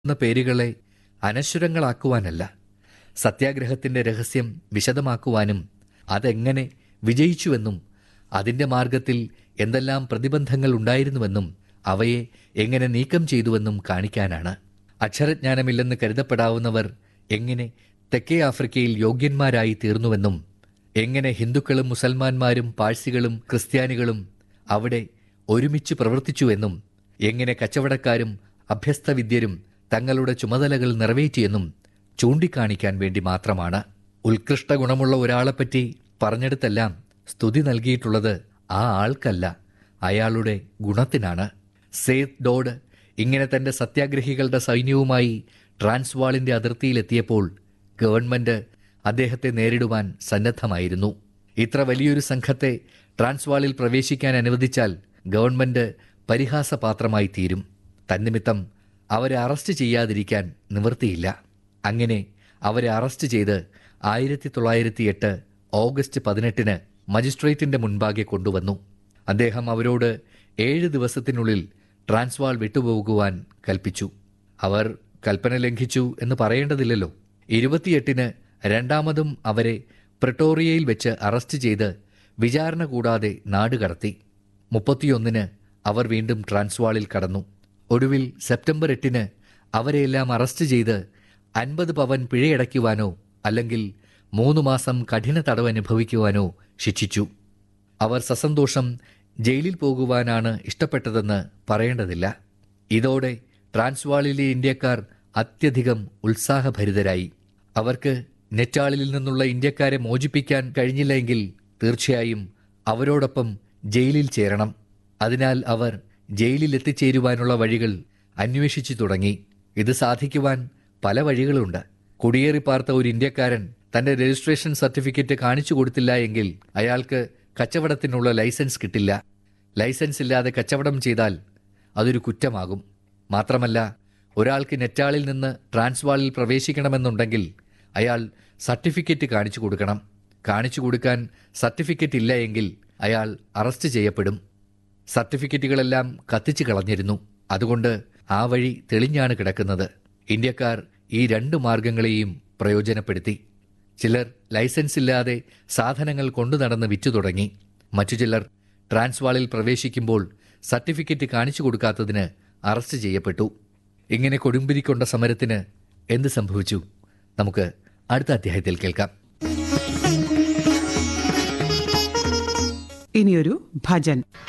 എന്ന പേരുകളെ അനശ്വരങ്ങളാക്കുവാനല്ല സത്യാഗ്രഹത്തിന്റെ രഹസ്യം വിശദമാക്കുവാനും അതെങ്ങനെ വിജയിച്ചുവെന്നും അതിന്റെ മാർഗത്തിൽ എന്തെല്ലാം പ്രതിബന്ധങ്ങൾ ഉണ്ടായിരുന്നുവെന്നും അവയെ എങ്ങനെ നീക്കം ചെയ്തുവെന്നും കാണിക്കാനാണ് അക്ഷരജ്ഞാനമില്ലെന്ന് കരുതപ്പെടാവുന്നവർ എങ്ങനെ തെക്കേ ആഫ്രിക്കയിൽ യോഗ്യന്മാരായി തീർന്നുവെന്നും എങ്ങനെ ഹിന്ദുക്കളും മുസൽമാന്മാരും പാഴ്സികളും ക്രിസ്ത്യാനികളും അവിടെ ഒരുമിച്ച് പ്രവർത്തിച്ചുവെന്നും എങ്ങനെ കച്ചവടക്കാരും അഭ്യസ്തവിദ്യരും തങ്ങളുടെ ചുമതലകൾ നിറവേറ്റിയെന്നും ചൂണ്ടിക്കാണിക്കാൻ വേണ്ടി മാത്രമാണ് ഉത്കൃഷ്ട ഗുണമുള്ള ഒരാളെപ്പറ്റി പറഞ്ഞെടുത്തെല്ലാം സ്തുതി നൽകിയിട്ടുള്ളത് ആ ആൾക്കല്ല അയാളുടെ ഗുണത്തിനാണ് സേത് ഡോഡ് ഇങ്ങനെ തന്റെ സത്യാഗ്രഹികളുടെ സൈന്യവുമായി ട്രാൻസ്വാളിന്റെ അതിർത്തിയിലെത്തിയപ്പോൾ ഗവൺമെന്റ് അദ്ദേഹത്തെ നേരിടുവാൻ സന്നദ്ധമായിരുന്നു ഇത്ര വലിയൊരു സംഘത്തെ ട്രാൻസ്വാളിൽ പ്രവേശിക്കാൻ അനുവദിച്ചാൽ ഗവൺമെന്റ് പരിഹാസപാത്രമായി തീരും തന്നിമിത്തം അവരെ അറസ്റ്റ് ചെയ്യാതിരിക്കാൻ നിവൃത്തിയില്ല അങ്ങനെ അവരെ അറസ്റ്റ് ചെയ്ത് ആയിരത്തി തൊള്ളായിരത്തി എട്ട് ഓഗസ്റ്റ് പതിനെട്ടിന് മജിസ്ട്രേറ്റിന്റെ മുൻപാകെ കൊണ്ടുവന്നു അദ്ദേഹം അവരോട് ഏഴ് ദിവസത്തിനുള്ളിൽ ട്രാൻസ്വാൾ വിട്ടുപോകുവാൻ കൽപ്പിച്ചു അവർ കൽപ്പന ലംഘിച്ചു എന്ന് പറയേണ്ടതില്ലല്ലോ ഇരുപത്തിയെട്ടിന് രണ്ടാമതും അവരെ പ്രിട്ടോറിയയിൽ വെച്ച് അറസ്റ്റ് ചെയ്ത് വിചാരണ കൂടാതെ നാടുകടത്തി മുപ്പത്തിയൊന്നിന് അവർ വീണ്ടും ട്രാൻസ്വാളിൽ കടന്നു ഒടുവിൽ സെപ്റ്റംബർ എട്ടിന് അവരെയെല്ലാം അറസ്റ്റ് ചെയ്ത് അൻപത് പവൻ പിഴയടയ്ക്കുവാനോ അല്ലെങ്കിൽ മൂന്ന് മാസം കഠിന തടവ് അനുഭവിക്കുവാനോ ശിക്ഷിച്ചു അവർ സസന്തോഷം ജയിലിൽ പോകുവാനാണ് ഇഷ്ടപ്പെട്ടതെന്ന് പറയേണ്ടതില്ല ഇതോടെ ട്രാൻസ്വാളിലെ ഇന്ത്യക്കാർ അത്യധികം ഉത്സാഹഭരിതരായി അവർക്ക് നെറ്റാളിൽ നിന്നുള്ള ഇന്ത്യക്കാരെ മോചിപ്പിക്കാൻ കഴിഞ്ഞില്ലെങ്കിൽ തീർച്ചയായും അവരോടൊപ്പം ജയിലിൽ ചേരണം അതിനാൽ അവർ ജയിലിൽ എത്തിച്ചേരുവാനുള്ള വഴികൾ അന്വേഷിച്ചു തുടങ്ങി ഇത് സാധിക്കുവാൻ പല വഴികളുണ്ട് കുടിയേറി പാർത്ത ഒരു ഇന്ത്യക്കാരൻ തന്റെ രജിസ്ട്രേഷൻ സർട്ടിഫിക്കറ്റ് കാണിച്ചു കൊടുത്തില്ല എങ്കിൽ അയാൾക്ക് കച്ചവടത്തിനുള്ള ലൈസൻസ് കിട്ടില്ല ലൈസൻസ് ഇല്ലാതെ കച്ചവടം ചെയ്താൽ അതൊരു കുറ്റമാകും മാത്രമല്ല ഒരാൾക്ക് നെറ്റാളിൽ നിന്ന് ട്രാൻസ്വാളിൽ പ്രവേശിക്കണമെന്നുണ്ടെങ്കിൽ അയാൾ സർട്ടിഫിക്കറ്റ് കാണിച്ചു കൊടുക്കണം കാണിച്ചു കൊടുക്കാൻ സർട്ടിഫിക്കറ്റ് ഇല്ല എങ്കിൽ അയാൾ അറസ്റ്റ് ചെയ്യപ്പെടും സർട്ടിഫിക്കറ്റുകളെല്ലാം കത്തിച്ചു കളഞ്ഞിരുന്നു അതുകൊണ്ട് ആ വഴി തെളിഞ്ഞാണ് കിടക്കുന്നത് ഇന്ത്യക്കാർ ഈ രണ്ട് മാർഗങ്ങളെയും പ്രയോജനപ്പെടുത്തി ചിലർ ലൈസൻസ് ഇല്ലാതെ സാധനങ്ങൾ കൊണ്ടു നടന്ന് വിറ്റു തുടങ്ങി മറ്റു ചിലർ ട്രാൻസ്വാളിൽ പ്രവേശിക്കുമ്പോൾ സർട്ടിഫിക്കറ്റ് കാണിച്ചു കൊടുക്കാത്തതിന് അറസ്റ്റ് ചെയ്യപ്പെട്ടു ഇങ്ങനെ കൊടുമ്പിരിക്കൊണ്ട സമരത്തിന് എന്ത് സംഭവിച്ചു നമുക്ക് അടുത്ത അധ്യായത്തിൽ കേൾക്കാം ഇനിയൊരു ഭജൻ